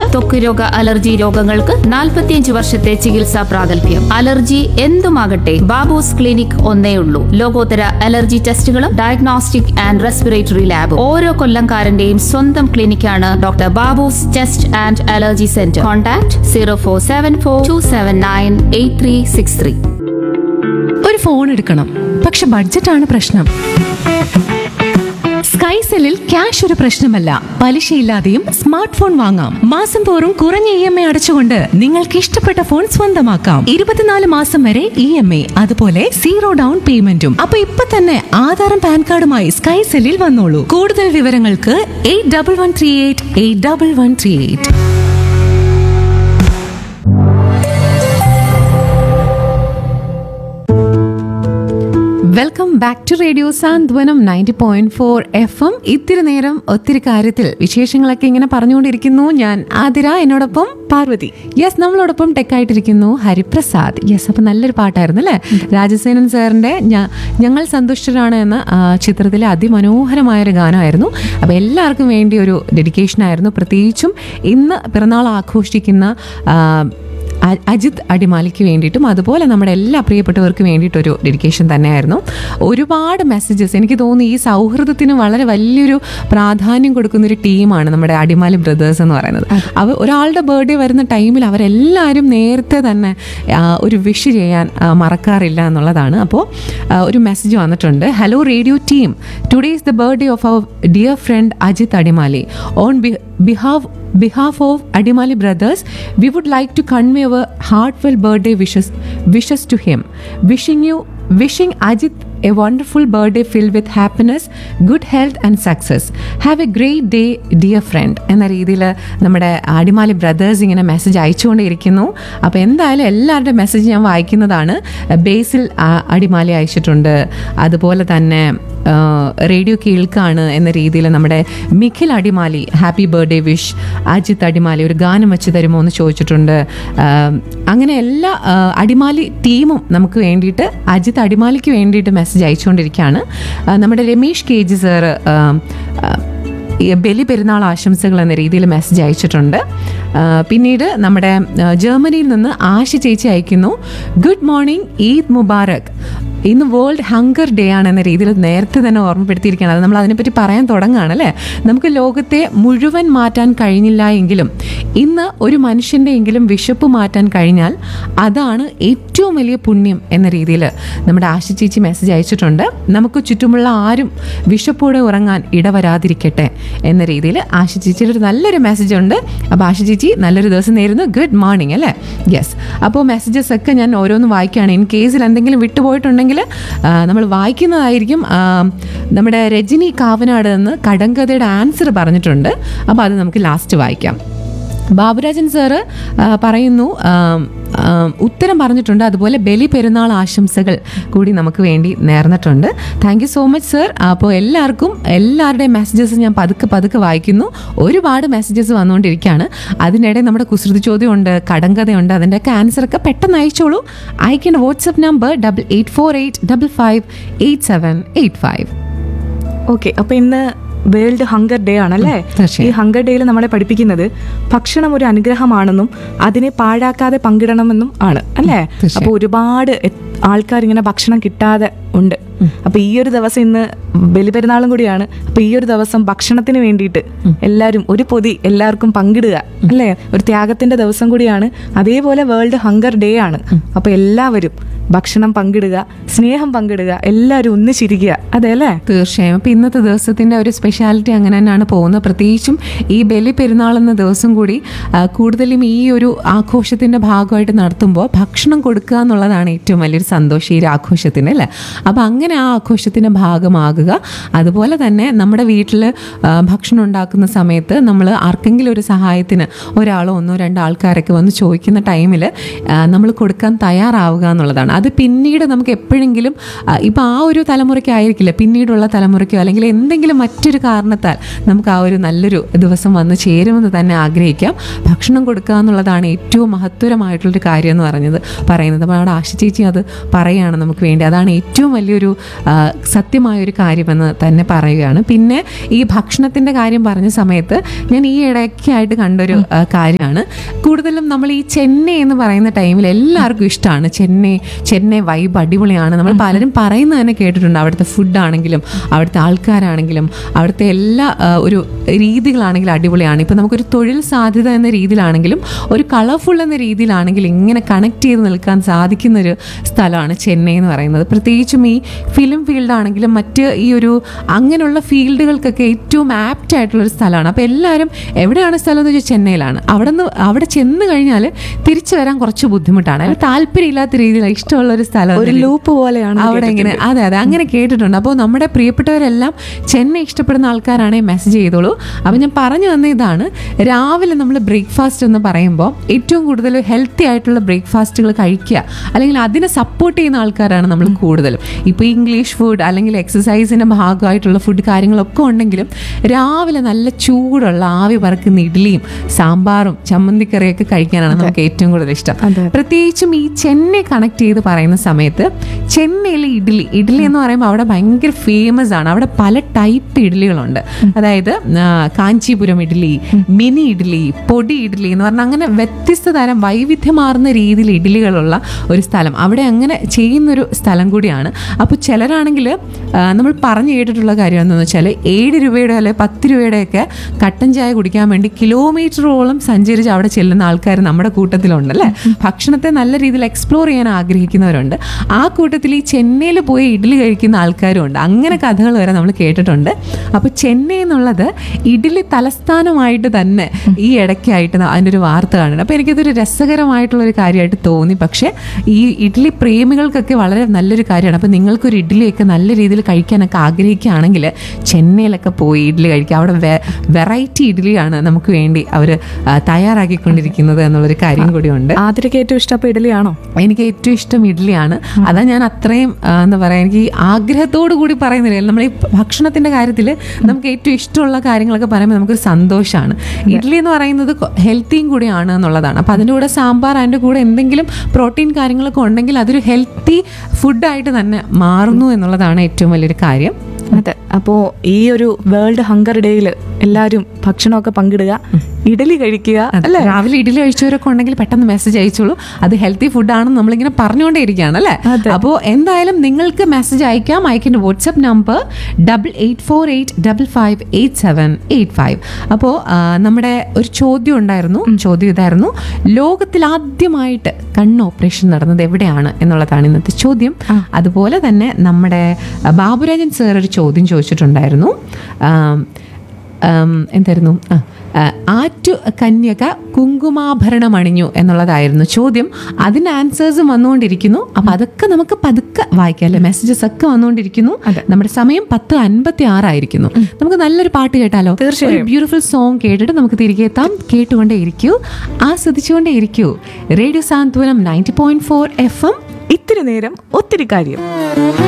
ത്വക്ക് രോഗ അലർജി രോഗങ്ങൾക്ക് 45 വർഷത്തെ ചികിത്സാ പ്രാഗൽഭ്യം അലർജി എന്തുമാകട്ടെ ബാബൂസ് ക്ലിനിക് ഒന്നേ ഉള്ളൂ ലോകോത്തര അലർജി ടെസ്റ്റുകളും ഡയഗ്നോസ്റ്റിക് ആൻഡ് റെസ്പിറേറ്ററി ലാബും ഓരോ കൊല്ലംകാരന്റെയും സ്വന്തം ക്ലിനിക്കാണ് doctor Babu's test and allergy centre contact zero four seven four two seven nine eight three six three ഒരു ഫോൺ എടുക്കണം പക്ഷെ ബഡ്ജറ്റാണ് പ്രശ്നം സ്കൈസെല്ലിൽ ക്യാഷ് ഒരു പ്രശ്നമല്ല പലിശയില്ലാതെയും സ്മാർട്ട് ഫോൺ വാങ്ങാം മാസം തോറും കുറഞ്ഞ ഇ എം ഐ അടച്ചുകൊണ്ട് നിങ്ങൾക്ക് ഇഷ്ടപ്പെട്ട ഫോൺ സ്വന്തമാക്കാം ഇരുപത്തിനാല് മാസം വരെ ഇ എം ഐ അതുപോലെ സീറോ ഡൗൺ പേയ്മെന്റും അപ്പൊ ഇപ്പൊ തന്നെ ആധാറും പാൻ കാർഡുമായി സ്കൈസെല്ലിൽ വന്നോളൂ കൂടുതൽ വിവരങ്ങൾക്ക് eight double one three eight eight double one three eight welcome back to radio Santhwanam ninety point four F M ഇത്തിരി നേരം ഒത്തിരി കാര്യത്തിൽ വിശേഷങ്ങളൊക്കെ ഇങ്ങനെ പറഞ്ഞുകൊണ്ടിരിക്കുന്നു ഞാൻ ആതിര എന്നോടൊപ്പം പാർവതി യെസ് നമ്മളോടൊപ്പം ടെക്കായിട്ടിരിക്കുന്നു ഹരിപ്രസാദ് യെസ് അപ്പം നല്ലൊരു പാട്ടായിരുന്നു അല്ലേ രാജസേനൻ സാറിൻ്റെ ഞങ്ങൾ സന്തുഷ്ടരാണ് എന്ന ആ, ചിത്രത്തിലെ അതിമനോഹരമായൊരു ഗാനമായിരുന്നു അപ്പോൾ എല്ലാവർക്കും വേണ്ടി ഒരു ഡെഡിക്കേഷൻ ആയിരുന്നു പ്രത്യേകിച്ചും ഇന്ന് പിറന്നാൾ ആഘോഷിക്കുന്ന ആ, അ- അജിത് അടിമാലിക്ക് വേണ്ടിയിട്ടും അതുപോലെ നമ്മുടെ എല്ലാ പ്രിയപ്പെട്ടവർക്കും വേണ്ടിയിട്ടൊരു ഡെഡിക്കേഷൻ തന്നെയായിരുന്നു ഒരുപാട് മെസ്സേജസ് എനിക്ക് തോന്നുന്നു ഈ സൗഹൃദത്തിന് വളരെ വലിയൊരു പ്രാധാന്യം കൊടുക്കുന്ന ഒരു ടീമാണ് നമ്മുടെ അടിമാലി ബ്രദേഴ്സ് എന്ന് പറയുന്നത് അവ ഒരാളുടെ ബർത്ത്ഡേ വരുന്ന ടൈമിൽ അവരെല്ലാവരും നേരത്തെ തന്നെ ആ, ഒരു വിഷ് ചെയ്യാൻ ആ, മറക്കാറില്ല എന്നുള്ളതാണ് അപ്പോൾ ഒരു മെസ്സേജ് വന്നിട്ടുണ്ട് hello radio team today is the birthday of our dear friend Ajith Adimali on behalf behalf of Adimali brothers, we would like to convey our heartfelt birthday wishes wishes to him. Wishing you wishing Ajit a wonderful birthday filled with happiness, good health and success. Have a great day, dear friend. എന്ന രീതിയിൽ നമ്മുടെ Adimali brothers ഇങ്ങനെ message അയച്ചുകൊണ്ടേയിരിക്കുന്നു അപ്പോൾ എന്തായാലും എല്ലാവരുടെ message ഞാൻ വായിക്കുന്നതാണ് ബേസിൽ ആ, അടിമാലി അയച്ചിട്ടുണ്ട് അതുപോലെ തന്നെ ആ, റേഡിയോ കേൾക്കാണ് എന്ന രീതിയിൽ നമ്മുടെ Mikhil Adimali happy birthday wish Ajith Adimali ഒരു ഗാനം വെച്ച് തരുമോ എന്ന് ചോദിച്ചിട്ടുണ്ട് ആ, അങ്ങനെ എല്ലാ ആ, അടിമാലി ടീമും നമുക്ക് വേണ്ടിയിട്ട് അജിത് അടിമാലിക്ക് വേണ്ടിയിട്ട് മെസ്സേജ് അയച്ചുകൊണ്ടിരിക്കുകയാണ് ആ, നമ്മുടെ രമേഷ് കെ ജി സാറ് ഈ ബലി പെരുന്നാൾ ആശംസകൾ എന്ന രീതിയിൽ മെസ്സേജ് അയച്ചിട്ടുണ്ട് ആ, പിന്നീട് നമ്മുടെ ആ, ജർമ്മനിയിൽ നിന്ന് ആശ ചേച്ചി അയക്കുന്നു ഗുഡ് മോർണിംഗ് ഈദ് മുബാറക് ഇന്ന് വേൾഡ് ഹങ്കർ ഡേ ആണ് എന്ന രീതിയിൽ നേരത്തെ തന്നെ ഓർമ്മപ്പെടുത്തിയിരിക്കുകയാണ് അത് നമ്മൾ അതിനെപ്പറ്റി പറയാൻ തുടങ്ങുകയാണ് അല്ലേ നമുക്ക് ലോകത്തെ മുഴുവൻ മാറ്റാൻ കഴിഞ്ഞില്ല എങ്കിലും ഇന്ന് ഒരു മനുഷ്യൻ്റെ എങ്കിലും വിശപ്പ് മാറ്റാൻ കഴിഞ്ഞാൽ അതാണ് ഏറ്റവും വലിയ പുണ്യം എന്ന രീതിയിൽ നമ്മുടെ ആശ ചേച്ചി മെസ്സേജ് അയച്ചിട്ടുണ്ട് നമുക്ക് ചുറ്റുമുള്ള ആരും വിശപ്പോടെ ഉറങ്ങാൻ ഇടവരാതിരിക്കട്ടെ എന്ന രീതിയിൽ ആശ ചേച്ചിയുടെ ഒരു നല്ലൊരു മെസ്സേജ് ഉണ്ട് അപ്പോൾ ആശ ചേച്ചി നല്ലൊരു ദിവസം നേരുന്നു ഗുഡ് മോർണിംഗ് അല്ലേ യെസ് അപ്പോൾ മെസ്സേജസ് ഒക്കെ ഞാൻ ഓരോന്ന് വായിക്കുകയാണ് ഇൻ കേസിൽ എന്തെങ്കിലും വിട്ടുപോയിട്ടുണ്ടെങ്കിൽ ആ, നമ്മൾ വായിക്കുന്നതായിരിക്കും ആ, നമ്മുടെ രജനി കാവനാട് നിന്ന് കടങ്കഥയുടെ ആൻസർ പറഞ്ഞിട്ടുണ്ട് അപ്പോൾ അത് നമുക്ക് ലാസ്റ്റ് വായിക്കാം ബാബുരാജൻ സാറ് ആ, പറയുന്നു ആ, ആ, ഉത്തരം പറഞ്ഞിട്ടുണ്ട് അതുപോലെ ബലി പെരുന്നാൾ ആശംസകൾ കൂടി നമുക്ക് വേണ്ടി നേർന്നിട്ടുണ്ട് thank you so much sir അപ്പോൾ എല്ലാവർക്കും എല്ലാവരുടെയും മെസ്സേജസ് ഞാൻ പതുക്കെ പതുക്കെ വായിക്കുന്നു ഒരുപാട് മെസ്സേജസ് വന്നുകൊണ്ടിരിക്കുകയാണ് അതിനിടെ നമ്മുടെ കുസൃതി ചോദ്യമുണ്ട് കടങ്കഥയുണ്ട് അതിൻ്റെയൊക്കെ ആൻസറൊക്കെ പെട്ടെന്ന് അയച്ചോളൂ അയക്കേണ്ട WhatsApp number double eight four eight double five eight seven eight five okay അപ്പൊ ഇന്ന് വേൾഡ് ഹങ്കർ ഡേ ആണല്ലേ തീർച്ചയായും. ഈ ഹങ്കർ ഡേയിൽ നമ്മളെ പഠിപ്പിക്കുന്നത് ഭക്ഷണം ഒരു അനുഗ്രഹമാണെന്നും അതിനെ പാഴാക്കാതെ പങ്കിടണമെന്നും ആണ് അല്ലേ തീർച്ചയായും. അപ്പൊ ഒരുപാട് ആൾക്കാർ ഇങ്ങനെ ഭക്ഷണം കിട്ടാതെ ഉണ്ട് അപ്പൊ ഈ ഒരു ദിവസം ഇന്ന് ബലിപെരുന്നാളും കൂടിയാണ് അപ്പൊ ഈ ഒരു ദിവസം ഭക്ഷണത്തിന് വേണ്ടിയിട്ട് എല്ലാവരും ഒരു പൊതി എല്ലാവർക്കും പങ്കിടുക അല്ലേ ഒരു ത്യാഗത്തിന്റെ ദിവസം കൂടിയാണ് അതേപോലെ വേൾഡ് ഹങ്കർ ഡേ ആണ് അപ്പൊ എല്ലാവരും ഭക്ഷണം പങ്കിടുക സ്നേഹം പങ്കിടുക എല്ലാവരും ഒന്നിച്ചിരിക്കുക അതെ അല്ലേ തീർച്ചയായും അപ്പം ഇന്നത്തെ ദിവസത്തിൻ്റെ ഒരു സ്പെഷ്യാലിറ്റി അങ്ങനെ തന്നെയാണ് പോകുന്നത് പ്രത്യേകിച്ചും ഈ ബലി പെരുന്നാൾ എന്ന ദിവസം കൂടി ആ, കൂടുതലും ഈ ഒരു ആഘോഷത്തിൻ്റെ ഭാഗമായിട്ട് നടത്തുമ്പോൾ ഭക്ഷണം കൊടുക്കുക എന്നുള്ളതാണ് ഏറ്റവും വലിയൊരു സന്തോഷം ഈ ഒരു ആഘോഷത്തിന് അല്ലേ അപ്പോൾ അങ്ങനെ ആ ആഘോഷത്തിൻ്റെ ഭാഗമാകുക അതുപോലെ തന്നെ നമ്മുടെ വീട്ടിൽ ഭക്ഷണം ഉണ്ടാക്കുന്ന സമയത്ത് നമ്മൾ ആർക്കെങ്കിലും ഒരു സഹായത്തിന് ഒരാളോ ഒന്നോ രണ്ടോ ആൾക്കാരൊക്കെ വന്ന് ചോദിക്കുന്ന ടൈമിൽ നമ്മൾ കൊടുക്കാൻ തയ്യാറാവുക എന്നുള്ളതാണ് അത് പിന്നീട് നമുക്ക് എപ്പോഴെങ്കിലും ഇപ്പം ആ ഒരു തലമുറയ്ക്കായിരിക്കില്ല പിന്നീടുള്ള തലമുറയ്ക്കോ അല്ലെങ്കിൽ എന്തെങ്കിലും മറ്റൊരു കാരണത്താൽ നമുക്ക് ആ ഒരു നല്ലൊരു ദിവസം വന്ന് ചേരുമെന്ന് തന്നെ ആഗ്രഹിക്കാം ഭക്ഷണം കൊടുക്കുക എന്നുള്ളതാണ് ഏറ്റവും മഹത്വരമായിട്ടുള്ളൊരു കാര്യം എന്ന് പറഞ്ഞത് പറയുന്നത് അപ്പോൾ അവിടെ ആശ ചേച്ചി അത് പറയുകയാണ് നമുക്ക് വേണ്ടി അതാണ് ഏറ്റവും വലിയൊരു ആ, ആ, സത്യമായൊരു കാര്യമെന്ന് തന്നെ പറയുകയാണ് പിന്നെ ഈ ഭക്ഷണത്തിൻ്റെ കാര്യം പറഞ്ഞ സമയത്ത് ഞാൻ ഈ ഇടയ്ക്കായിട്ട് കണ്ടൊരു ആ, കാര്യമാണ് കൂടുതലും നമ്മൾ ഈ ചെന്നൈ എന്ന് പറയുന്ന ടൈമിൽ എല്ലാവർക്കും ഇഷ്ടമാണ് ചെന്നൈ ചെന്നൈ വൈബ് അടിപൊളിയാണ് നമ്മൾ പലരും പറയുന്നത് തന്നെ കേട്ടിട്ടുണ്ട് അവിടുത്തെ ഫുഡാണെങ്കിലും അവിടുത്തെ ആൾക്കാരാണെങ്കിലും അവിടുത്തെ എല്ലാ ആ, ഒരു രീതികളാണെങ്കിലും അടിപൊളിയാണ് ഇപ്പം നമുക്കൊരു തൊഴിൽ സാധ്യത എന്ന രീതിയിലാണെങ്കിലും ഒരു കളർഫുൾ എന്ന രീതിയിലാണെങ്കിലും ഇങ്ങനെ കണക്ട് ചെയ്ത് നിൽക്കാൻ സാധിക്കുന്ന ഒരു സ്ഥലമാണ് ചെന്നൈ എന്ന് പറയുന്നത് പ്രത്യേകിച്ചും ഈ ഫിലിം ഫീൽഡ് ആണെങ്കിലും മറ്റ് ഈ ഒരു അങ്ങനെയുള്ള ഫീൽഡുകൾക്കൊക്കെ ഏറ്റവും ആപ്റ്റ് ആയിട്ടുള്ള ഒരു സ്ഥലമാണ് അപ്പോൾ എല്ലാവരും എവിടെയാണ് സ്ഥലം എന്ന് വെച്ചാൽ ചെന്നൈയിലാണ് അവിടെ നിന്ന് അവിടെ ചെന്ന് കഴിഞ്ഞാൽ തിരിച്ചു വരാൻ കുറച്ച് ബുദ്ധിമുട്ടാണ് അതിൽ താല്പര്യമില്ലാത്ത രീതിയിൽ ഇഷ്ടമുള്ള ഒരു സ്ഥലം ഒരു എന്നൊരു- ലൂപ്പ് പോലെയാണ് അവിടെ ഇങ്ങനെ അതെ അതെ അങ്ങനെ കേട്ടിട്ടുണ്ട് അപ്പോൾ നമ്മുടെ പ്രിയപ്പെട്ടവരെല്ലാം ചെന്നൈ ഇഷ്ടപ്പെടുന്ന ആൾക്കാരാണെങ്കിൽ മെസ്സേജ് ചെയ്തോളൂ അപ്പോൾ ഞാൻ പറഞ്ഞു വന്ന ഇതാണ് രാവിലെ നമ്മൾ ബ്രേക്ക്ഫാസ്റ്റ് എന്ന് പറയുമ്പോൾ ഏറ്റവും കൂടുതൽ ഹെൽത്തി ആയിട്ടുള്ള ബ്രേക്ക്ഫാസ്റ്റുകൾ കഴിക്കുക അല്ലെങ്കിൽ അതിനെ സപ്പോർട്ട് ചെയ്യുന്ന ആൾക്കാരാണ് നമ്മൾ കൂടുതലും ഇപ്പോൾ ഇംഗ്ലീഷ് ഫുഡ് അല്ലെങ്കിൽ എക്സസൈസിൻ്റെ ഭാഗമായിട്ടുള്ള ഫുഡ് കാര്യങ്ങളൊക്കെ ഉണ്ടെങ്കിലും രാവിലെ നല്ല ചൂടുള്ള ആവി പറക്കുന്ന ഇഡ്ഡലിയും സാമ്പാറും ചമ്മന്തിക്കറിയൊക്കെ കഴിക്കാനാണ് നമുക്ക് ഏറ്റവും കൂടുതൽ ഇഷ്ടം അതെ. പ്രത്യേകിച്ചും ഈ ചെന്നൈ കണക്ട് ചെയ്ത് പറയുന്ന സമയത്ത് ചെന്നൈയിലെ ഇഡ്ഡലി ഇഡ്ഡലി എന്ന് പറയുമ്പോൾ അവിടെ ഭയങ്കര ഫേമസ് ആണ് അവിടെ പല ടൈപ്പ് ഇഡ്ഡലികളുണ്ട് അതായത് ആ, കാഞ്ചീപുരം ഇഡ്ഡലി മിനി ഇഡ്ഡലി പൊടി ഇഡ്ഡലി എന്ന് പറഞ്ഞാൽ അങ്ങനെ വ്യത്യസ്ത തരം വൈവിധ്യമാർന്ന രീതിയിൽ ഇഡ്ഡലികളുള്ള ഒരു സ്ഥലം അവിടെ അങ്ങനെ ചെയ്യുന്നൊരു സ്ഥലം കൂടിയാണ് അപ്പോൾ ചിലരാണെങ്കിൽ നമ്മൾ പറഞ്ഞു കേട്ടിട്ടുള്ള കാര്യം എന്താണെന്ന് വെച്ചാൽ ഏഴ് രൂപയുടെ അല്ലെ പത്ത് രൂപയുടെയൊക്കെ കട്ടൻ ചായ കുടിക്കാൻ വേണ്ടി കിലോമീറ്ററോളം സഞ്ചരിച്ച് അവിടെ ചെല്ലുന്ന ആൾക്കാർ നമ്മുടെ കൂട്ടത്തിലുണ്ട് അല്ലേ ഭക്ഷണത്തെ നല്ല രീതിയിൽ എക്സ്പ്ലോർ ചെയ്യാൻ ആഗ്രഹിക്കുന്നവരുണ്ട് ആ കൂട്ടത്തിൽ ഈ ചെന്നൈയിൽ പോയി ഇഡ്ഡലി കഴിക്കുന്ന ആൾക്കാരും ഉണ്ട് അങ്ങനെ കഥകൾ വരെ നമ്മൾ കേട്ടിട്ടുണ്ട് അപ്പോൾ ചെന്നൈ എന്നുള്ളത് ഇഡ്ഡലി തലസ്ഥാനമായിട്ട് തന്നെ ഈ ഇടയ്ക്കായിട്ട് ന- അതിൻ്റെ ഒരു വാർത്ത കാണുന്നുണ്ട് അപ്പോൾ എനിക്കതൊരു രസകരമായിട്ടുള്ള ഒരു കാര്യമായിട്ട് തോന്നി പക്ഷേ ഈ ഇഡ്ഡലി പ്രേമികൾക്കൊക്കെ വളരെ നല്ലൊരു കാര്യമാണ് അപ്പോൾ നിങ്ങൾക്കൊരു ഇഡ്ഡലിയൊക്കെ നല്ല രീതിയിൽ കഴിക്കാനൊക്കെ ആഗ്രഹിക്കുകയാണെങ്കിൽ ചെന്നൈയിലൊക്കെ പോയി ഇഡ്ഡലി കഴിക്കുക അവിടെ വെറൈറ്റി ഇഡ്ഡലിയാണ് നമുക്ക് വേണ്ടി അവർ തയ്യാറാക്കിക്കൊണ്ടിരിക്കുന്നത് എന്നുള്ളൊരു കാര്യം കൂടിയുണ്ട് ആതിരക്ക് ഏറ്റവും ഇഷ്ടം അപ്പോൾ ഇഡലിയാണോ എനിക്ക് ഏറ്റവും ഇഷ്ടം ഇഡ്ഡലിയാണ് അതാ ഞാൻ അത്രയും ആ, എന്താ പറയുക എനിക്ക് ഈ ആഗ്രഹത്തോടു കൂടി പറയുന്നില്ല നമ്മൾ ഈ ഭക്ഷണത്തിന്റെ കാര്യത്തിൽ നമുക്ക് ഏറ്റവും ഇഷ്ടമുള്ള കാര്യങ്ങളൊക്കെ പറയുമ്പോൾ നമുക്കൊരു സന്തോഷമാണ് ഇഡ്ഡലി എന്ന് പറയുന്നത് ഹെൽത്തിയും കൂടിയാണ് എന്നുള്ളതാണ് അപ്പോൾ അതിൻ്റെ കൂടെ സാമ്പാർ അതിൻ്റെ കൂടെ എന്തെങ്കിലും പ്രോട്ടീൻ കാര്യങ്ങളൊക്കെ ഉണ്ടെങ്കിൽ അതൊരു ഹെൽത്തി ഫുഡായിട്ട് തന്നെ മാറുന്നു എന്നുള്ളതാണ് ഏറ്റവും വലിയൊരു കാര്യം അതെ അപ്പോൾ ഈ ഒരു വേൾഡ് ഹങ്കർ ഡേയിൽ എല്ലാവരും ഭക്ഷണമൊക്കെ പങ്കിടുക ഇഡലി കഴിക്കുക അല്ലേ രാവിലെ ഇഡ്ഡലി കഴിച്ചവരൊക്കെ ഉണ്ടെങ്കിൽ പെട്ടെന്ന് മെസ്സേജ് അയച്ചോളൂ അത് ഹെൽത്തി ഫുഡാണെന്ന് നമ്മളിങ്ങനെ പറഞ്ഞുകൊണ്ടേ ഇരിക്കുകയാണ് അല്ലേ അതെ. അപ്പോൾ എന്തായാലും നിങ്ങൾക്ക് മെസ്സേജ് അയക്കാം അയക്കേണ്ട WhatsApp number double eight four eight double five eight seven eight five അപ്പോൾ നമ്മുടെ ഒരു ചോദ്യം ഉണ്ടായിരുന്നു ചോദ്യം ഇതായിരുന്നു ലോകത്തിൽ ആദ്യമായിട്ട് കണ്ണ് ഓപ്പറേഷൻ നടന്നത് എവിടെയാണ് എന്നുള്ളതാണ് ഇന്നത്തെ ചോദ്യം അതുപോലെ തന്നെ നമ്മുടെ ആ, ബാബുരാജൻ സാർ ഒരു ചോദ്യം ചോദിച്ചിട്ടുണ്ടായിരുന്നു ആം, ആം, എന്തായിരുന്നു ആ ആ, ആറ്റു കന്യക കുങ്കുമാഭരണം അണിഞ്ഞു എന്നുള്ളതായിരുന്നു ചോദ്യം അതിന്റെ ആൻസേഴ്സും വന്നുകൊണ്ടിരിക്കുന്നു അപ്പൊ അതൊക്കെ നമുക്ക് പതുക്കെ വായിക്കാം അല്ലെ മെസ്സേജസ് ഒക്കെ വന്നുകൊണ്ടിരിക്കുന്നു നമ്മുടെ സമയം പത്ത് അൻപത്തി ആറായിരിക്കുന്നു നമുക്ക് നല്ലൊരു പാട്ട് കേട്ടാലോ തീർച്ചയായും. ബ്യൂട്ടിഫുൾ സോങ് കേട്ടിട്ട് നമുക്ക് തിരികെ എത്താം കേട്ടുകൊണ്ടേ ഇരിക്കൂ ആസ്വദിച്ചുകൊണ്ടേ ഇരിക്കൂ radio Santhwanam ninety point four F M ഇത്തിരി നേരം ഒത്തിരി കാര്യം